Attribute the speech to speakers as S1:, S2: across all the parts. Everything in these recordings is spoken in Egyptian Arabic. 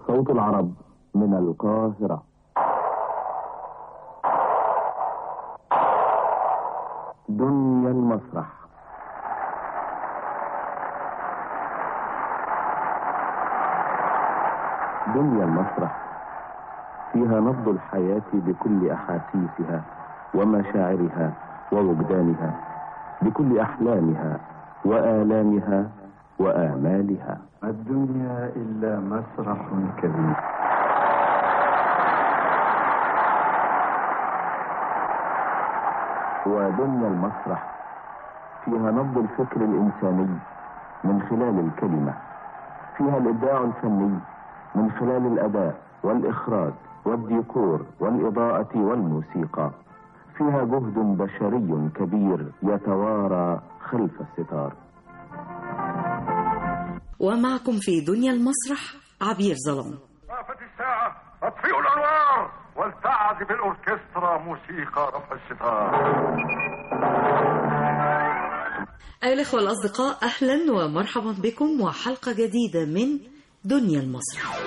S1: صوت العرب من القاهرة دنيا المسرح دنيا المسرح فيها نبض الحياة بكل أحاسيسها ومشاعرها ووجدانها بكل أحلامها وآلامها وآمالها
S2: الدنيا إلا مسرح كبير
S1: ودنيا المسرح فيها نبض الفكر الإنساني من خلال الكلمة فيها الإبداع الفني من خلال الأداء والإخراج والديكور والإضاءة والموسيقى فيها جهد بشري كبير يتوارى خلف الستار
S3: ومعكم في دنيا المسرح عبير ظلام
S4: وقفت الساعة اطفئوا الأنوار ولتعزف الأوركسترا موسيقى رفع الستار
S3: أيها الأخوة الأصدقاء أهلا ومرحبا بكم وحلقة جديدة من دنيا المسرح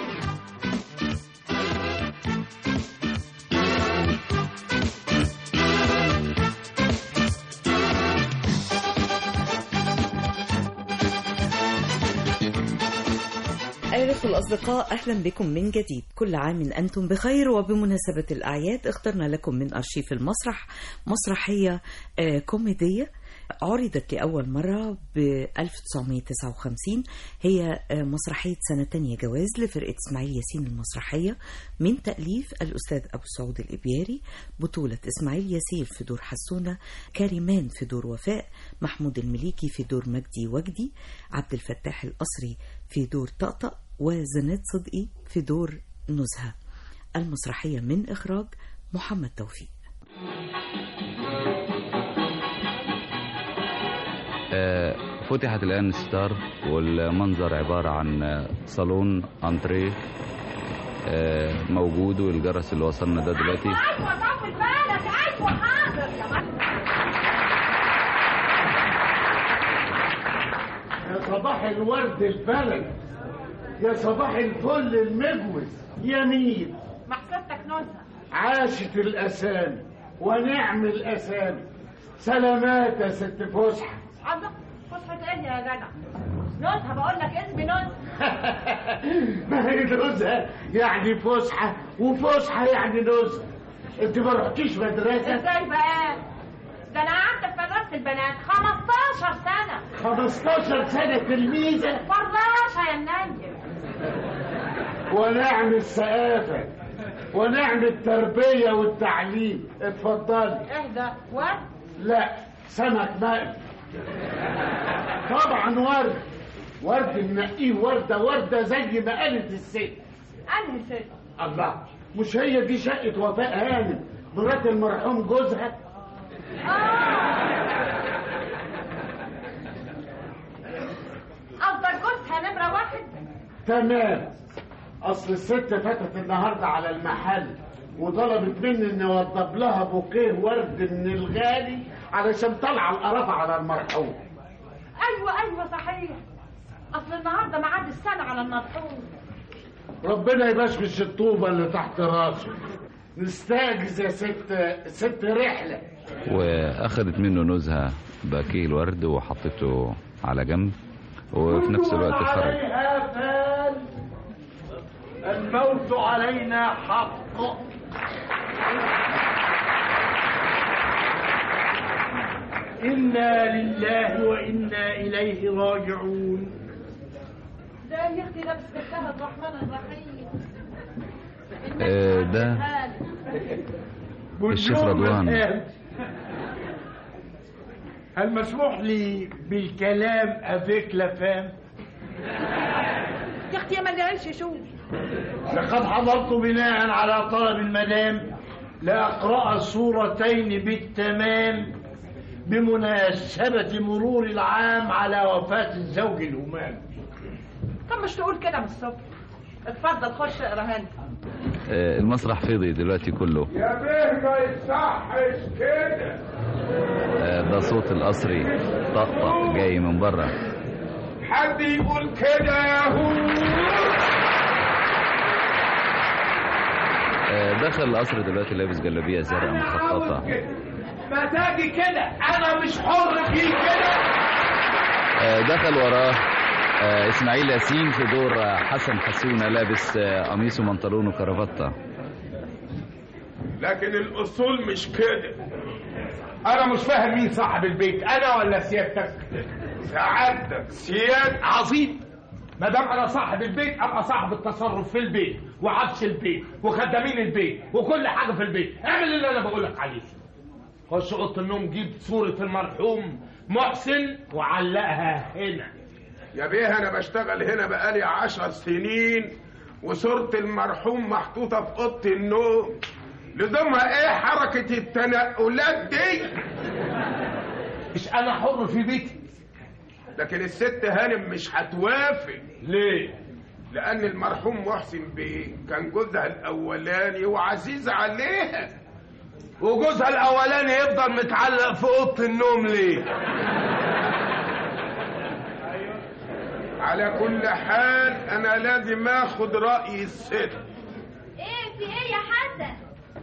S3: أيها الأخوة الأصدقاء أهلا بكم من جديد كل عام أنتم بخير وبمناسبة الأعياد اخترنا لكم من أرشيف المسرح مسرحية آه، كوميدية عرضت لأول مرة ب 1959 هي آه، مسرحية سنة تانية جواز لفرقة إسماعيل ياسين المسرحية من تأليف الأستاذ أبو سعود الإبياري بطولة إسماعيل ياسين في دور حسونة كريمان في دور وفاء محمود المليكي في دور مجدي وجدي عبد الفتاح القصري في دور طقطق وزناد صدقي في دور نزهة المسرحية من إخراج محمد توفيق
S5: آه، فتحت الآن ستار والمنظر عبارة عن آه، صالون أنتريه آه، موجود والجرس اللي وصلنا ده دلوقتي
S6: ايوه طول بالك ايوه حاضر يا بطل
S7: يا صباح الورد البلد يا صباح الفل المجوز يا مين
S6: محسبتك نزهه
S7: عاشت الاسامي ونعم الاسامي سلامات يا ست فسحه
S6: الله فسحة ايه يا جدع نزهه بقول لك اسمي نزهه
S7: ما هي نزهه يعني فسحه وفسحه يعني نزهه انت ما رحتيش مدرسه
S6: ازاي بقى ده انا قعدت في مدرسه البنات 15 سنه
S7: 15 سنه تلميذه
S6: فراشه يا منيل
S7: ونعم الثقافه ونعم التربيه والتعليم اتفضلي
S6: اهدى ورد
S7: لا سمك مقلي طبعا ورد ورد ننقيه ورده ورده زي ما قالت الست
S6: انهي ست
S7: الله مش هي دي شقه وفاء هانم مرات المرحوم جوزها
S6: قصدك جوزها نمره واحد
S7: تمام اصل الست فاتت النهارده على المحل وطلبت مني اني اوضب لها بوكيه ورد من الغالي علشان طالعه القرافه على المرحوم
S6: ايوه ايوه صحيح اصل النهارده ميعاد السنه على المرحوم
S7: ربنا يبشبش الطوبه اللي تحت راسه نستأجز يا ست ست رحله
S5: وأخذت منه نزهة باكيه الورد وحطته على جنب وفي نفس الوقت خرج
S7: عليها فال الموت علينا حق إنا لله وإنا إليه راجعون
S6: ده يا اختي ده بسم الله الرحمن الرحيم
S5: آه، ده الشيخ رضوان.
S7: الآن. هل مسموح لي بالكلام افيك لفام
S6: يا اختي يا ما نعيش شوف
S7: لقد حضرت بناء على طلب المدام لأقرأ الصورتين بالتمام بمناسبة مرور العام على وفاة الزوج الهمام
S6: طب مش تقول كده من الصبح اتفضل خش اقرا انت
S5: آه، المسرح فضي دلوقتي كله
S7: يا بيه ما يصحش كده
S5: آه، ده صوت القصري طقطق جاي من بره
S7: حد يقول كده يا هو
S5: آه، دخل القصر دلوقتي لابس جلابيه زرقاء مخططه
S8: مزاجي كده انا مش حر فيه كده
S5: آه، دخل وراه آه، اسماعيل ياسين في دور آه، حسن حسونه لابس آه، قميص وبنطلون وكرافته
S8: لكن الاصول مش كده انا مش فاهم مين صاحب البيت انا ولا سيادتك سعادتك سياد عظيم ما دام انا صاحب البيت ابقى صاحب التصرف في البيت وعفش البيت وخدامين البيت وكل حاجه في البيت اعمل اللي انا بقول لك عليه خش اوضه النوم جيب صوره المرحوم محسن وعلقها هنا
S9: يا بيه انا بشتغل هنا بقالي عشر سنين وصورة المرحوم محطوطة في أوضة النوم لزومها ايه حركة التنقلات دي
S8: مش انا حر في بيتي
S9: لكن الست هانم مش هتوافق
S8: ليه
S9: لأن المرحوم محسن بيه كان جوزها الأولاني وعزيز عليها
S8: وجوزها الاولاني يفضل متعلق في اوضه النوم ليه
S9: على كل حال أنا لازم آخد رأي الست
S10: ايه في ايه يا حسن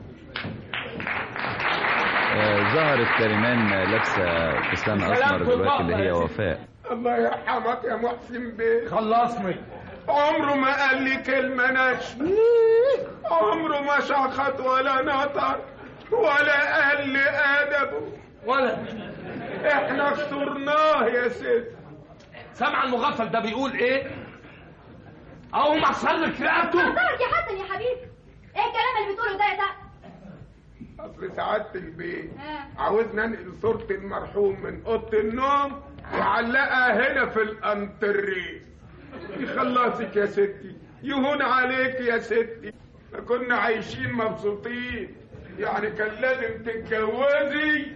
S5: آه، ظهرت كريمان آه، لابسه فستان اسمر دلوقتي اللي هي وفاء
S9: الله يرحمك يا محسن بيه
S8: خلصني
S9: عمره ما قال لي كلمة نشف عمره ما شخط ولا نطر ولا قال لي أدبه
S8: ولا
S9: احنا خسرناه يا ست
S8: سامع المغفل ده بيقول ايه او محصل لك رقبته
S10: اعترض يا حسن يا حبيبي ايه الكلام اللي بتقوله ده يا سعد
S9: أصل سعادة البيت
S10: آه.
S9: عاوزنا ننقل صورة المرحوم من أوضة النوم وعلقها هنا في الأنتريه يخلصك يا ستي يهون عليك يا ستي ما كنا عايشين مبسوطين يعني كان لازم تتجوزي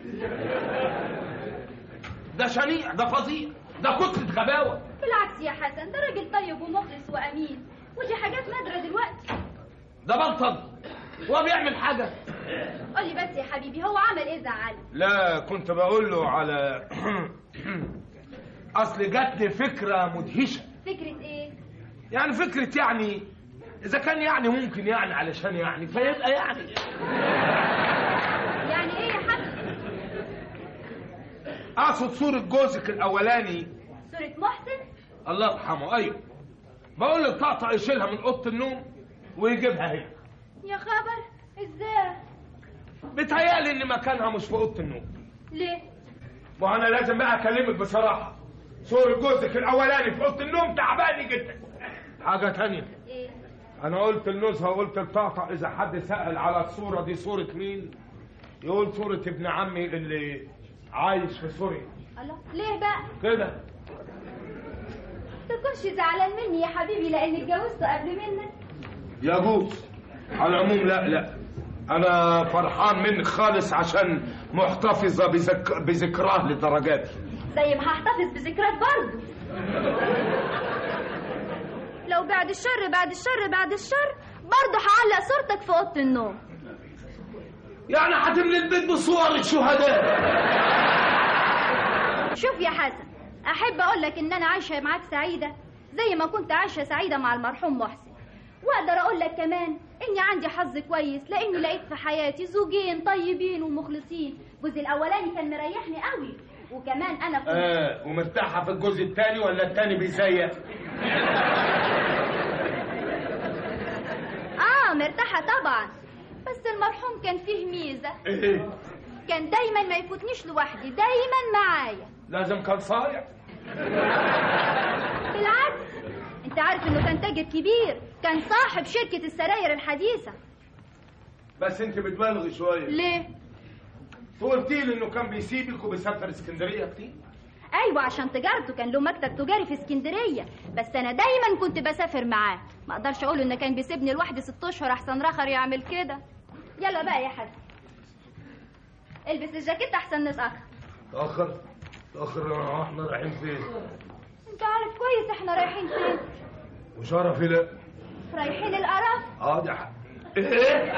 S8: ده شنيع ده فظيع ده كتلة غباوة
S10: بالعكس يا حسن ده راجل طيب ومخلص وامين ودي حاجات نادره دلوقتي
S8: ده بلطج هو بيعمل حاجة
S10: قول لي بس يا حبيبي هو عمل ايه زعل
S8: لا كنت بقول له على اصل جاتني فكرة مدهشة
S10: فكره ايه
S8: يعني فكرة يعني اذا كان يعني ممكن يعني علشان يعني فيبقى يعني
S10: يعني ايه يا حسن
S8: اقصد صورة جوزك الاولاني
S10: صوره محسن
S8: الله يرحمه ايوه بقول للطقطق يشيلها من اوضه النوم ويجيبها هنا
S10: يا خبر ازاي
S8: بتهيألي ان مكانها مش في اوضه النوم
S10: ليه
S8: وانا لازم بقى اكلمك بصراحه صورة جوزك الاولاني في اوضه النوم تعباني جدا حاجه تانية
S10: ايه
S8: انا قلت لنزهه وقلت لطقطق اذا حد سأل على الصوره دي صوره مين يقول صوره ابن عمي اللي عايش في سوريا
S10: الله ليه بقى
S8: كده
S10: تكونش زعلان مني يا حبيبي لاني اتجوزت قبل منك
S8: يجوز على العموم لا لا انا فرحان منك خالص عشان محتفظه بذك... بذكراه لدرجاتي
S10: زي ما هحتفظ بذكريات برضه لو بعد الشر بعد الشر بعد الشر برضه هعلق صورتك في اوضه النوم
S8: يعني هتملي البيت بصور الشهداء
S10: شوف يا حسن احب اقول لك ان انا عايشه معاك سعيده زي ما كنت عايشه سعيده مع المرحوم محسن واقدر اقول لك كمان اني عندي حظ كويس لاني لقيت في حياتي زوجين طيبين ومخلصين جوزي الاولاني كان مريحني قوي وكمان انا كنت
S8: اه ومرتاحه في الجزء الثاني ولا الثاني بيزيق
S10: اه مرتاحه طبعا بس المرحوم كان فيه ميزه
S8: ايه
S10: كان دايما ما يفوتنيش لوحدي دايما معايا
S8: لازم كان صايع
S10: بالعكس انت عارف انه كان تاجر كبير كان صاحب شركه السراير الحديثه
S8: بس انت بتبالغي شويه
S10: ليه
S8: قلتي لي انه كان بيسيبك وبيسافر اسكندريه كتير
S10: ايوه عشان تجارته كان له مكتب تجاري في اسكندريه بس انا دايما كنت بسافر معاه ما اقدرش اقول انه كان بيسيبني لوحدي ست اشهر احسن رخر يعمل كده يلا بقى يا حسن البس الجاكيت احسن نتاخر
S8: تاخر تاخر احنا رايحين فين
S10: انت عارف كويس احنا رايحين فين
S8: وشرفي لا
S10: رايحين القرف
S8: اه ده ح- ايه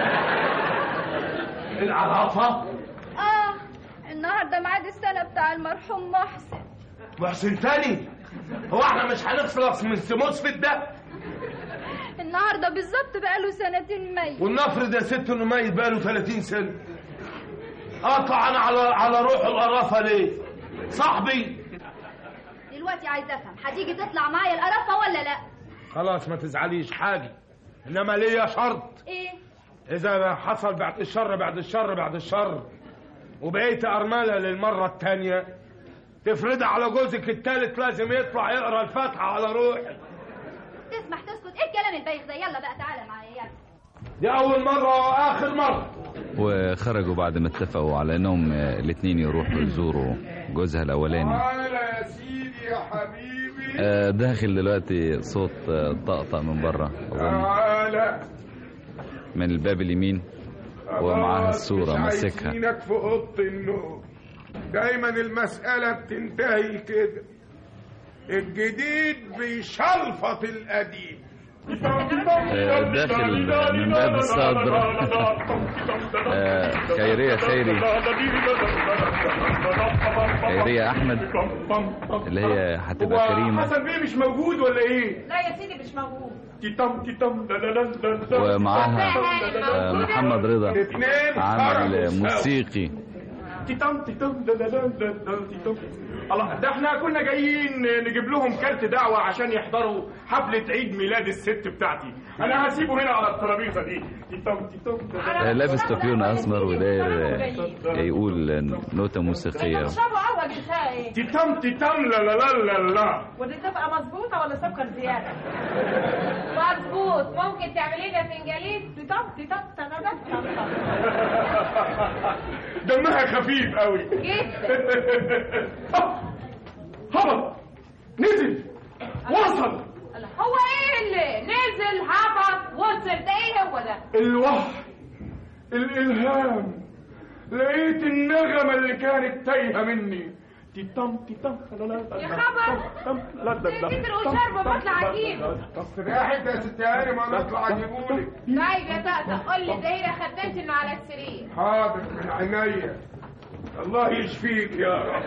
S8: العرافه
S10: اه النهارده ميعاد السنه بتاع المرحوم محسن
S8: محسن تاني هو احنا مش هنخلص من سموسفت ده
S10: النهارده بالظبط بقاله سنتين ميت
S11: ولنفرض يا ست انه ميت بقاله 30 سنه قطع انا على على روح القرافه ليه صاحبي
S10: دلوقتي عايز افهم هتيجي تطلع معايا القرفه ولا لا
S11: خلاص ما تزعليش حاجه انما ليا شرط
S10: ايه
S11: اذا حصل بعد الشر بعد الشر بعد الشر وبقيت ارمله للمره الثانيه تفرضها على جوزك الثالث لازم يطلع يقرا الفاتحه على روحي
S10: تسمح تسكت ايه الكلام البايخ ده يلا بقى تعالى معايا يلا
S11: دي اول مره واخر مره
S5: وخرجوا بعد ما اتفقوا على انهم الاثنين يروحوا يزوروا جوزها الاولاني
S9: تعالى يا سيدي يا حبيبي
S5: آه، داخل دلوقتي صوت آه، طقطق من بره اظن
S9: تعالى
S5: من الباب اليمين ومعاها الصورة ماسكها
S9: عايزينك في اوضه النوم دايما المساله بتنتهي كده الجديد بيشلفط القديم
S5: آه، داخل من باب الصدر آه، خيرية خيري خيرية أحمد اللي هي هتبقى كريمة
S9: حسن بيه مش موجود ولا ايه؟
S6: لا يا سيدي مش موجود
S9: تيتم تيتم لا لا لا لا لا.
S5: ومعاها آه، محمد رضا
S9: اتنين
S5: عامل
S9: خرجوا
S5: موسيقي
S9: تيتم تيتم لا لا لا لا لا تيتم الله ده احنا كنا جايين نجيب لهم كارت دعوة عشان يحضروا حفلة عيد ميلاد الست بتاعتي انا هسيبه هنا على الترابيزة دي تيتم تيتم
S5: آه، لابس كابيون أسمر وداير آه، يقول نوتة موسيقية
S6: اشربوا اول كفايه ايه
S9: تيتم تيتم لا لا لا لا لا
S6: ودي تبقى مظبوطه ولا سكر زياده
S12: مظبوط ممكن تعملي لنا فنجانين
S6: تطب تطب تطب
S9: دمها خفيف قوي
S12: جدا
S9: هبط نزل وصل
S12: هو ايه اللي نزل هبط وصل ده ايه هو ده
S9: الوحي الالهام لقيت النغمة اللي كانت تايهة مني تيتم تيتم لا لا لا
S12: يا خبر
S9: لا لا لا
S12: كتر وشرب بطلع اجيبه
S9: استريحت يا ست هاني ما انا اطلع اجيبهولك
S12: طيب يا طقطق قول لي زهيرة خدمت انه على السرير
S9: حاضر من عينيا الله يشفيك يا رب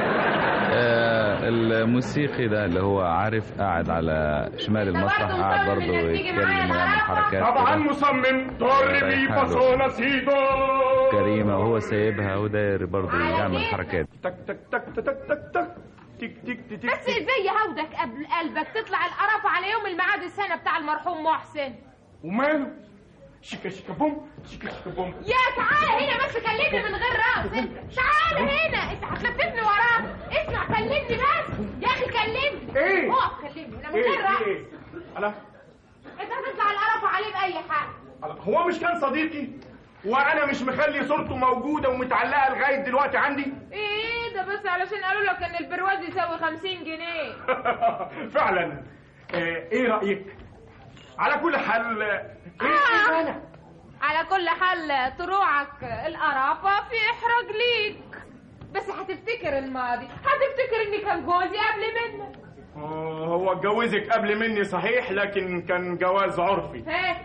S5: آه، الموسيقي ده اللي هو عارف قاعد على شمال المسرح قاعد برضه يتكلم ويعمل حركات
S9: طبعا
S5: كده.
S9: مصمم دور مي
S5: رايحة له.
S9: فاصو نسيدو
S5: كريمة وهو سايبها وداير برضه يعمل حركات
S9: تك تك تك تك تك تك تك تك تك
S12: بس ازاي يهودك قبل قلبك تطلع القرفة على يوم الميعاد السنة بتاع المرحوم محسن
S9: وماله شيكا شيكا بوم شيكا شيكا بوم
S12: يا تعالى هنا بس كلمني من غير راس انت تعالى هنا انت هتلففني وراك اسمع كلمني بس يا اخي كلمني
S9: ايه؟
S12: اقف كلمني انا من
S9: ايه
S12: غير راس
S9: ايه على
S12: انت هتطلع القرفة عليه بأي حاجة
S9: هو مش كان صديقي وانا مش مخلي صورته موجوده ومتعلقه لغايه دلوقتي عندي
S12: ايه ده بس علشان قالوا لك ان البرواز يساوي 50 جنيه
S9: فعلا آه، ايه رايك على كل حال آه،
S12: آه. على كل حال طروعك القرافة في إحراج ليك بس هتفتكر الماضي هتفتكر إن كان جوزي قبل منك
S9: آه، هو اتجوزك قبل مني صحيح لكن كان جواز عرفي
S12: ها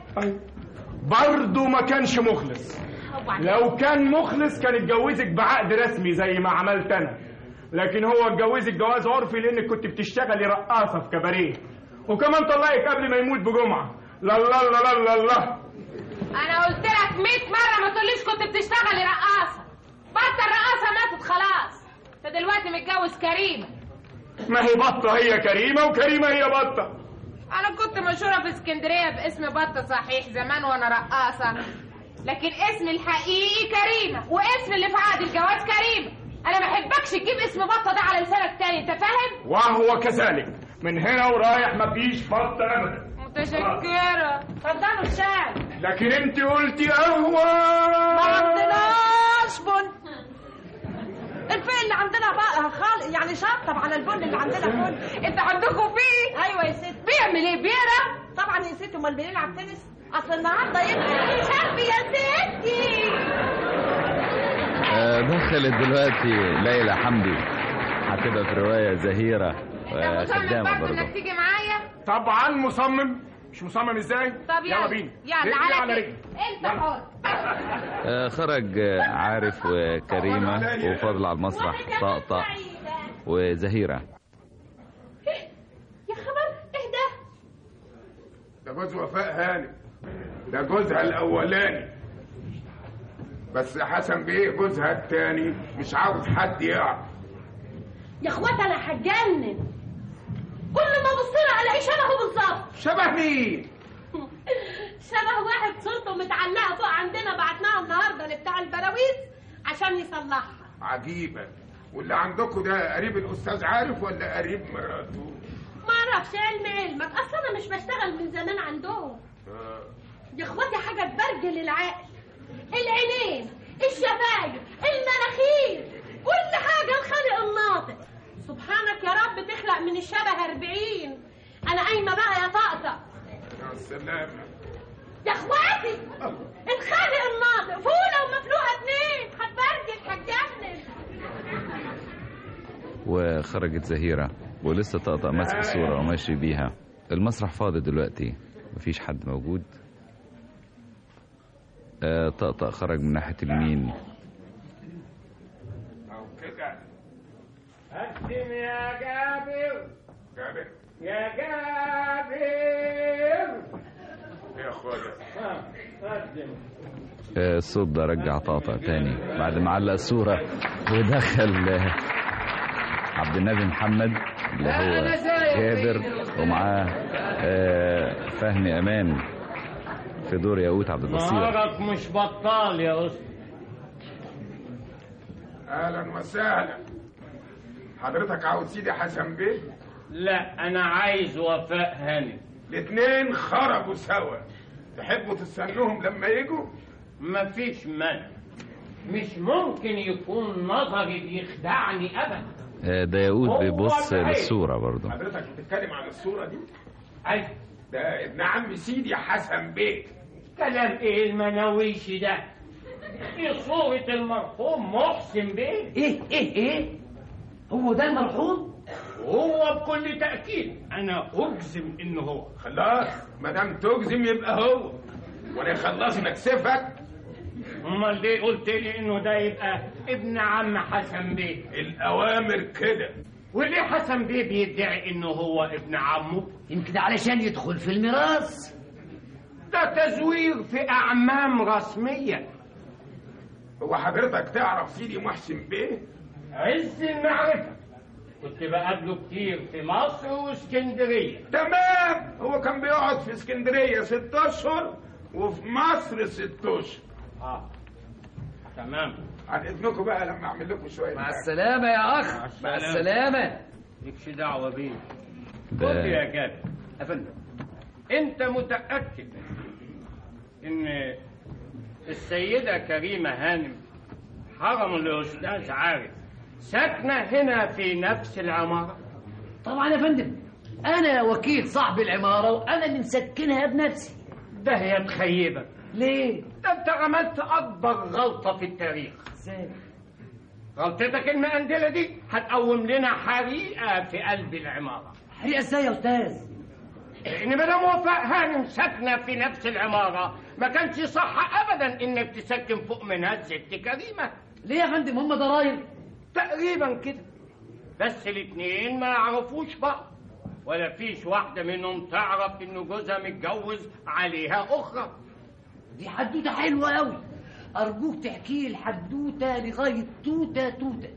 S9: برضه ما كانش مخلص لو كان مخلص كان اتجوزك بعقد رسمي زي ما عملت انا لكن هو اتجوزك جواز عرفي لانك كنت بتشتغلي رقاصه في كباريه وكمان طلقك قبل ما يموت بجمعه لا لا لا لا لا لا
S12: أنا قلت لك 100 مرة ما تقوليش كنت بتشتغلي رقاصة بطل رقاصة ماتت خلاص أنت دلوقتي متجوز كريمة
S9: ما هي بطه هي كريمه وكريمه هي بطه
S12: أنا كنت مشهورة في اسكندرية باسم بطة صحيح زمان وأنا رقاصة لكن اسمي الحقيقي كريمة واسم اللي في عقد الجواز كريمة أنا ما أحبكش تجيب اسم بطة ده على لسانك تاني أنت فاهم؟
S9: وهو كذلك من هنا ورايح مفيش بطه ابدا
S12: متشكرة اتفضلوا الشاي
S9: لكن انت قلتي قهوه
S6: ما عندناش بن الفئ اللي عندنا بقى خالق يعني شطب على البن اللي عندنا بن
S12: انت عندكم فيه
S6: ايوه يا ست
S12: بيعمل ايه بيرة
S6: طبعا يا ست امال بنلعب تنس اصل النهارده يمكن شربي يا ستي
S5: آه، دخلت دلوقتي ليلى حمدي هتبقى في رواية زهيرة آه، خدامة
S12: برضه
S5: برضه
S12: انك تيجي معايا
S9: طبعا مصمم مش مصمم ازاي
S12: طب
S9: يلا
S12: يلا
S9: بينا
S12: يلا
S9: رجلي
S12: على
S9: على
S12: كده.
S9: رجلي
S12: انت حر
S5: آه، خرج آه، عارف وكريمة وفضل على المسرح طقطق وزهيرة
S12: يا خبر ايه ده
S9: ده جوز وفاء هانم ده جوزها الاولاني بس حسن بيه جوزها التاني مش عاوز حد يعرف
S6: يا اخوات انا هتجنن كل ما ابص له الاقيه شبهه بالظبط
S9: شبه مين
S6: شبه واحد صورته متعلقه فوق عندنا بعتناها النهارده لبتاع البراويز عشان يصلحها
S9: عجيبة واللي عندكم ده قريب الاستاذ عارف ولا قريب مراته
S6: ما اعرفش علم علمك اصل انا مش بشتغل من زمان عندهم
S9: آه.
S6: يا اخواتي حاجه تبرجل العقل العينين الشفايف المناخير كل حاجه الخالق الناطق سبحانك يا رب تخلق من الشبه أربعين انا قايمه بقى يا طقطق
S9: يا سلام
S6: يا اخواتي الخالق الناطق فوله ومفلوقه اتنين هتبرجل هتجنن
S5: وخرجت زهيرة ولسه طقطق ماسك الصورة وماشي بيها المسرح فاضي دلوقتي مفيش حد موجود آه، طقطق خرج من ناحية اليمين
S9: او كده
S13: قدم يا جابر
S9: جابر
S13: يا جابر
S9: يا اخويا
S13: ها، قدم
S5: آه، الصوت ده رجع طقطق تاني بعد ما علق الصورة ودخل آه، عبد النبي محمد اللي هو جابر ومعاه آه، فهمي أمان في دور ياقوت عبد البصير
S13: نهارك مش بطال يا أسطى
S9: اهلا وسهلا حضرتك عاوز سيدي حسن بيه
S13: لا أنا عايز وفاء هانم
S9: الاتنين خرجوا سوا تحبوا تستنوهم لما يجوا
S13: مفيش مانع مش ممكن يكون نظري بيخدعني أبدا
S5: آه، ده ياقوت
S13: هو
S5: بيبص
S13: العيب.
S5: للصورة برضه
S9: حضرتك بتتكلم عن الصورة دي
S13: أي
S9: ده ابن عم سيدي حسن بيه
S13: كلام إيه المناويش ده دي صورة المرحوم محسن بيه
S14: ايه ايه ايه هو ده المرحوم
S13: هو بكل تأكيد أنا أجزم إنه هو
S9: خلاص ما دام تجزم يبقى هو وانا خلص نكسفك
S13: امال ليه قلت لي انه ده يبقى ابن عم حسن بيه
S9: الاوامر كده
S13: وليه حسن بيه بيدعي انه هو ابن عمه
S14: يمكن علشان يدخل في الميراث
S13: ده تزوير في اعمام رسميه
S9: هو حضرتك تعرف سيدي محسن بيه
S13: عز المعرفه كنت بقابله كتير في مصر واسكندريه
S9: تمام هو كان بيقعد في اسكندريه ست اشهر وفي مصر ست اشهر
S13: اه تمام
S9: عن اذنكم بقى لما اعمل لكم شويه
S14: مع السلامة يا أخ مع السلامة
S13: مالكش دعوه بيه
S5: ده-
S13: خد يا جابر افندم انت متاكد ان السيده كريمه هانم حرم الاستاذ عارف ساكنه هنا في نفس العماره
S14: طبعا يا فندم أنا وكيل صاحب العمارة وأنا اللي مسكنها بنفسي
S13: ده هي تخيبك
S14: ليه؟
S13: ده انت عملت اكبر غلطه في التاريخ
S14: ازاي؟
S13: غلطتك المقندله دي هتقوم لنا حريقه في قلب العماره
S14: حريقة ازاي يا أستاذ؟
S13: لان مدام وفاء هانم ساكنه في نفس العماره ما كانش صح ابدا انك تسكن فوق منها الست كريمه
S14: ليه يا فندم هم ضرايب؟
S13: تقريبا كده بس الاتنين ما يعرفوش بعض ولا فيش واحدة منهم تعرف انه جوزها متجوز عليها اخرى
S14: دي حدوتة حلوة أوي أرجوك تحكي لي الحدوتة لغاية توتة توتة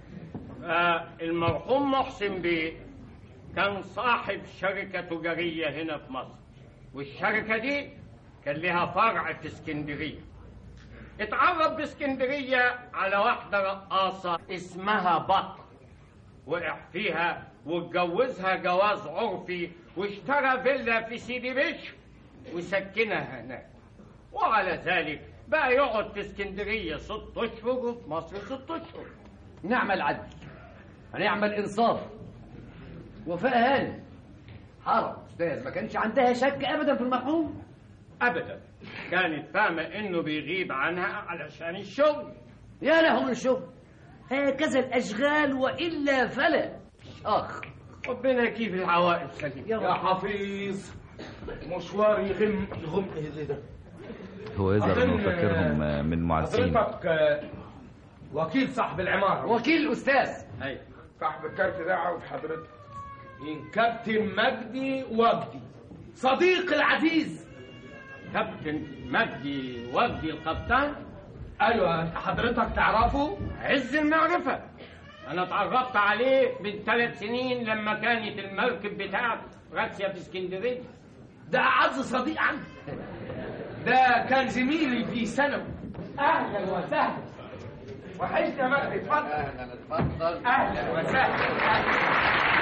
S13: آه، المرحوم محسن بيه كان صاحب شركة تجارية هنا في مصر والشركة دي كان لها فرع في اسكندرية اتعرف باسكندرية على واحدة رقاصة اسمها بطة وقع فيها واتجوزها جواز عرفي واشترى فيلا في سيدي بشر وسكنها هناك وعلى ذلك بقى يقعد في اسكندرية ست أشهر وفي مصر ست أشهر
S14: نعمل عدل هنعمل إنصاف وفاء هانم حرم أستاذ ما كانش عندها شك أبدا في المرحوم
S13: ابدا كانت فاهمه انه بيغيب عنها علشان الشغل
S14: يا له من شغل هكذا الأشغال وإلا فلا أخ
S13: ربنا يكيف العوائل سليم
S11: يا حفيظ مشوار يغم يغم ايه ده
S5: هو يظهر انه
S11: أظن،
S5: فاكرهم آه، من معزين
S11: حضرتك آه، وكيل صاحب العمارة
S14: وكيل الأستاذ
S13: أي
S9: صاحب الكارت ده عاوز حضرتك
S11: إن كابتن مجدي وجدي صديقي العزيز
S13: كابتن مجدي وجدي القبطان
S11: ايوه انت حضرتك تعرفه
S13: عز المعرفة أنا اتعرفت عليه من ثلاث سنين لما كانت المركب بتاعت راسيا في اسكندرية
S11: ده اعز صديق عندي ده كان زميلي في ثانوي اهلا وسهلا وحشني يا مجدي اتفضل
S14: اهلا اتفضل
S11: اهلا وسهلا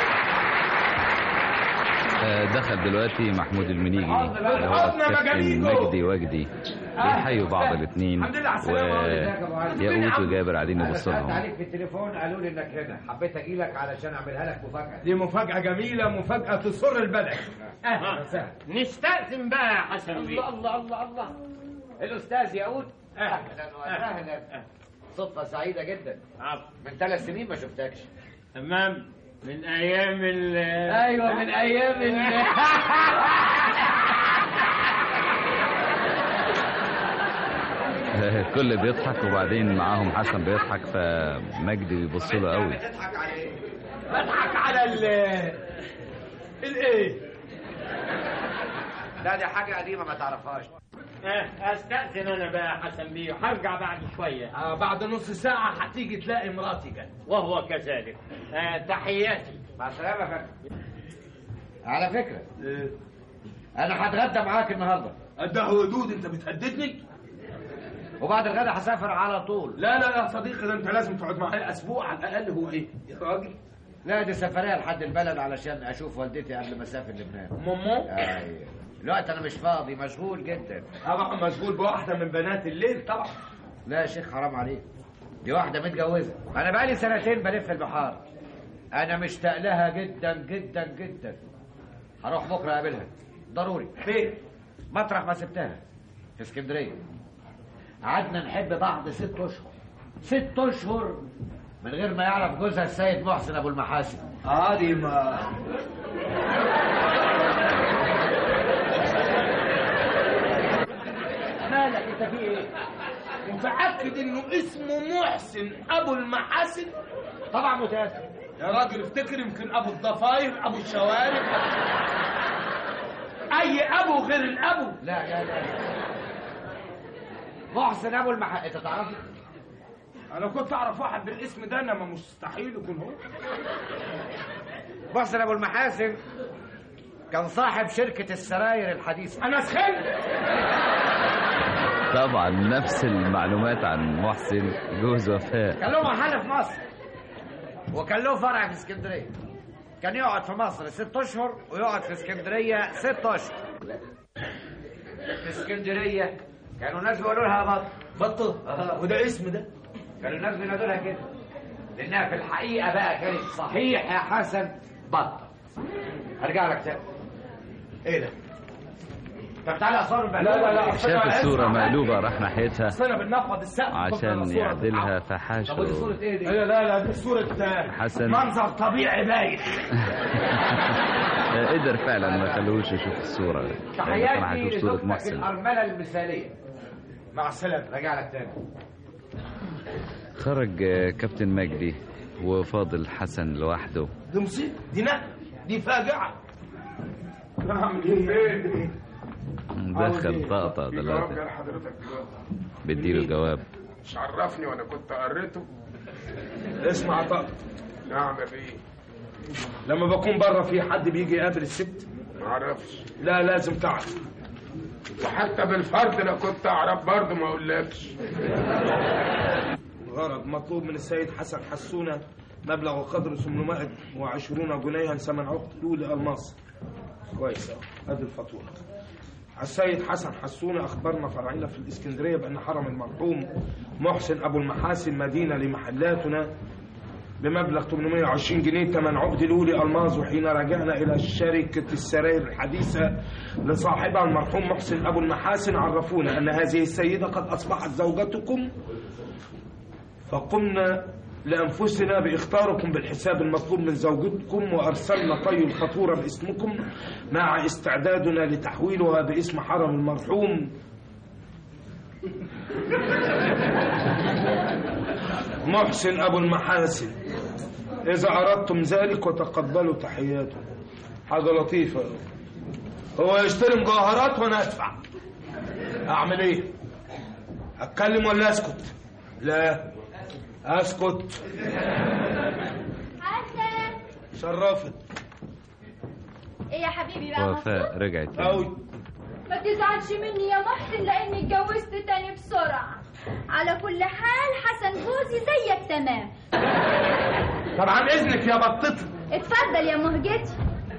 S5: آه، دخل دلوقتي محمود المنيجي
S11: حاضر،
S5: اللي هو
S11: حاضر،
S5: الكابتن
S11: مجاليكو.
S5: مجدي وجدي بيحيوا بعض الاثنين
S11: الحمد لله على السلامة.
S5: وياقوت وجابر قاعدين
S14: انا
S5: يبصوا
S14: سالت
S5: لهم
S14: عليك في التليفون قالوا لي انك هنا حبيت اجي لك علشان اعملها لك مفاجاه
S11: دي مفاجأة جميلة مفاجأة تسر البدن اهلا وسهلا
S13: نستأذن بقى يا حسن بيه
S14: الله الله الله الاستاذ ياقوت اهلا وسهلا صدفه سعيده جدا من ثلاث سنين ما شفتكش
S13: تمام من أيام ال
S14: ايوه من ايام ال
S5: الكل بيضحك وبعدين معاهم حسن بيضحك فمجدي بيبص له قوي
S11: بضحك على ال الايه
S14: لا دي حاجه قديمه ما تعرفهاش
S13: آه، استأذن أنا بقى يا حسن بيه هرجع بعد شوية
S11: آه بعد نص ساعة هتيجي تلاقي مراتي جت
S13: وهو كذلك آه، تحياتي
S14: مع السلامه يا فندم على فكره انا هتغدى معاك النهارده
S11: ده هدود انت بتهددني
S14: وبعد الغدا هسافر على طول
S11: لا لا لا صديقي ده انت لازم تقعد معايا اسبوع على الاقل هو ايه يا راجل
S14: لا دي سفريه لحد البلد علشان اشوف والدتي قبل ما اسافر لبنان
S11: ماما
S14: ايوه الوقت انا مش فاضي مشغول جدا
S11: طبعا مشغول بواحده من بنات الليل طبعا
S14: لا يا شيخ حرام عليك دي واحده متجوزه انا بقالي سنتين بلف البحار انا مشتاق لها جدا جدا جدا هروح بكره اقابلها ضروري
S11: فين
S14: مطرح ما سبتها في اسكندريه قعدنا نحب بعض ست اشهر ست اشهر من غير ما يعرف جوزها السيد محسن ابو المحاسن
S11: اه دي ما
S14: مالك انت في ايه
S11: متاكد انه اسمه محسن ابو المحاسن
S14: طبعا متاسف
S11: يا راجل افتكر يمكن ابو الضفاير ابو الشوارع اي ابو غير الابو
S14: لا لا لا محسن ابو المحاسن انت تعرفه
S11: انا كنت اعرف واحد بالاسم ده انما مستحيل يكون هو
S14: محسن ابو المحاسن كان صاحب شركه السراير الحديثه
S11: انا سخنت
S5: طبعا نفس المعلومات عن محسن جوز وفاء
S14: كان له محل في مصر وكان له فرع في اسكندريه كان يقعد في مصر ست اشهر ويقعد في اسكندريه ست اشهر في اسكندريه كانوا الناس بيقولوا لها بط
S11: بطه
S14: آه.
S11: وده اسم ده
S14: كانوا الناس بينادوا لها كده لانها في الحقيقه بقى كانت صحيح يا حسن بطه ارجع لك تاني
S11: ايه ده
S14: طب تعالى اصور
S11: لا لا لا
S5: شاف الصورة مقلوبة راح ناحيتها
S11: اصل انا بنفض السقف
S5: عشان يعدلها فحاشه
S14: ايه دي؟
S11: لا لا لا دي صورة آه،
S5: حسن.
S11: منظر طبيعي باين
S5: قدر فعلا ما خلوش يشوف الصورة لأنه كان
S14: تحياتي
S5: هيشوف صورة
S14: لزوجتك
S5: محسن
S14: الارمله المثاليه
S11: مع السلامة
S14: راجع لك تاني
S5: خرج آه، كابتن مجدي وفاضل حسن لوحده
S11: دي مصيبة دي نقل دي فاجعة اعمل ايه
S5: دخل طقطق
S9: جواب
S5: دلوقتي
S9: جال حضرتك
S5: بيديله جواب
S9: مش عرفني وانا كنت قريته
S11: اسمع طب
S9: نعم يا بيه
S11: لما بكون بره في حد بيجي يقابل الست
S9: ما اعرفش
S11: لا لازم تعرف
S9: وحتى بالفرد لو كنت اعرف برضه ما اقولكش
S11: غرض مطلوب من السيد حسن حسونة مبلغ قدره 820 جنيها ثمن عقد لولي الماس كويس أوي. ادي الفاتوره السيد حسن حسونة أخبرنا فرعنا في الإسكندرية بأن حرم المرحوم محسن أبو المحاسن مدينة لمحلاتنا بمبلغ 820 جنيه ثمن عقد لولي ألماظ وحين رجعنا إلى شركة السراير الحديثة لصاحبها المرحوم محسن أبو المحاسن عرفونا أن هذه السيدة قد أصبحت زوجتكم فقمنا لأنفسنا بإختاركم بالحساب المطلوب من زوجتكم وأرسلنا طي الفاتورة باسمكم مع استعدادنا لتحويلها باسم حرم المرحوم محسن أبو المحاسن إذا أردتم ذلك وتقبلوا تحياته حاجة لطيفة هو يشتري مجوهرات وانا ادفع اعمل ايه اتكلم ولا اسكت لا اسكت
S10: حسن
S11: شرفت
S10: ايه يا حبيبي بقى مبسوط
S5: وفاء رجعت
S11: قوي
S10: ما تزعلش مني يا محسن لاني اتجوزت تاني بسرعه على كل حال حسن جوزي زيك تمام
S11: طب عن اذنك يا بطتي
S10: اتفضل يا مهجتي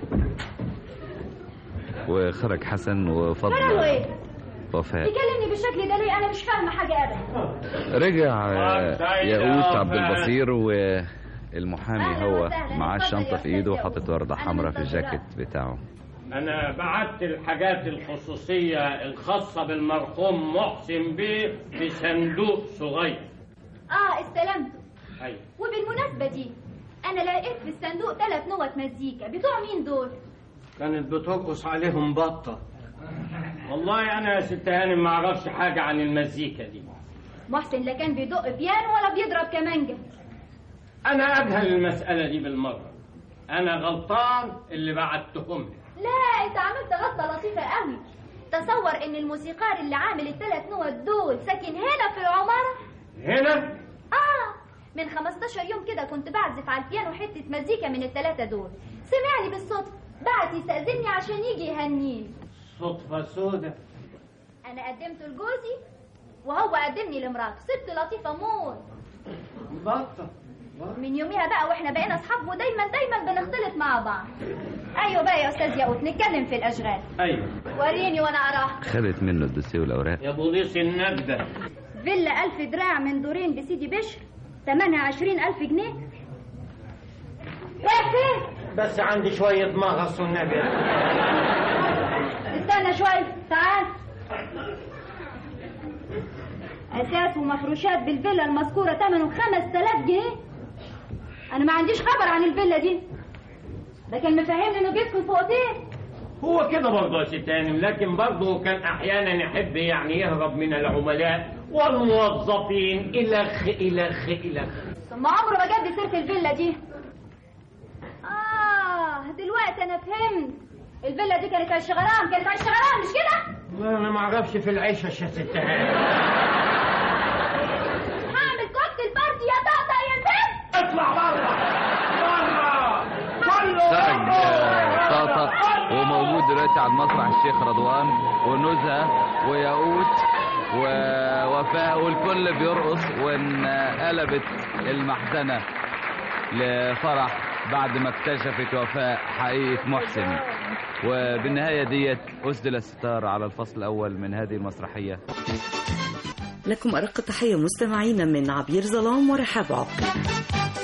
S5: وخرج حسن
S10: فرقوا
S5: وفضل
S10: ايه
S5: وفاء
S10: بيكلمني بالشكل ده ليه انا مش فاهمه حاجه ابدا
S5: رجع آه،
S13: سعيد
S5: ياقوت
S13: يا
S5: عبد
S13: وفاء.
S5: البصير والمحامي
S10: أهلا
S5: هو
S10: وسهلا.
S5: معاه
S10: اتفضل
S5: الشنطة
S10: يا
S5: في ايده
S10: أستاذ
S5: وحاطط
S10: ياقوت.
S5: وردة
S10: أنا
S5: حمراء في
S10: منتظرة.
S5: الجاكيت بتاعه
S13: أنا بعت الحاجات الخصوصية الخاصة بالمرحوم محسن بيه في صندوق صغير
S10: اه استلمته
S13: أيوة
S10: وبالمناسبه دي انا لقيت في الصندوق ثلاث نوت مزيكا بتوع مين دول
S13: كانت بترقص عليهم بطة والله أنا يا ست هانم ما أعرفش حاجة عن المزيكا دي
S10: محسن لا كان بيدق بيانو ولا بيضرب كمانجه
S13: أنا أجهل المسألة دي بالمرة أنا غلطان اللي بعتهم لك.
S10: لا انت عملت غلطه لطيفه قوي تصور ان الموسيقار اللي عامل الثلاث نوت دول ساكن هنا في العماره
S13: هنا
S10: اه من 15 يوم كده كنت بعزف على البيانو حته مزيكا من الثلاثه دول سمعني بالصدفه بعت يستاذني عشان يجي يهنيني
S13: صدفة سودة
S10: انا قدمته لجوزي وهو قدمني لمراته ست لطيفه موت
S13: بطة
S10: من يوميها بقى واحنا بقينا اصحاب ودايما دايما بنختلط مع بعض ايوه بقى يا استاذ ياقوت نتكلم في الاشغال
S13: أيوة
S10: وريني وانا اراها
S5: خدت منه الدوسيه والاوراق
S13: يا بوليس النجدة
S10: فيلا ألف دراع من دورين بسيدي بشر ثمنها عشرين ألف جنيه رايح فين؟
S13: بس عندي شوية مغص والنبي
S10: استنى شوية تعال أساس ومفروشات بالفيلا المذكورة ثمنه خمس تلاف جنيه أنا ما عنديش خبر عن الفيلا دي ده كان مفهمني إنه بيسكن في أوتيل
S13: هو كده برضه يا ست هانم لكن برضه كان احيانا يحب يعني يهرب من العملاء والموظفين الخ الخ الخ
S10: ثم عمره ما جاب لي سيرة الفيلا دي آه دلوقتي أنا فهمت الفيلا دي كانت عيش غرام كانت عيش غرام مش كده؟
S13: لا انا ما اعرفش في العيشه يا ست هانم
S10: هعمل كوكتيل بارتي يا طقطق يا زين
S13: اطلع بره
S5: خرج آه، طاطا وموجود دلوقتي على المسرح الشيخ رضوان ونزهة وياقوت ووفاء والكل بيرقص وانقلبت المحزنة لفرح بعد ما اكتشفت وفاء حقيقة محسن وبالنهاية ديت أسدل الستار على الفصل الأول من هذه المسرحية
S3: لكم أرق تحية مستمعينا من عبير ظلام ورحاب عقل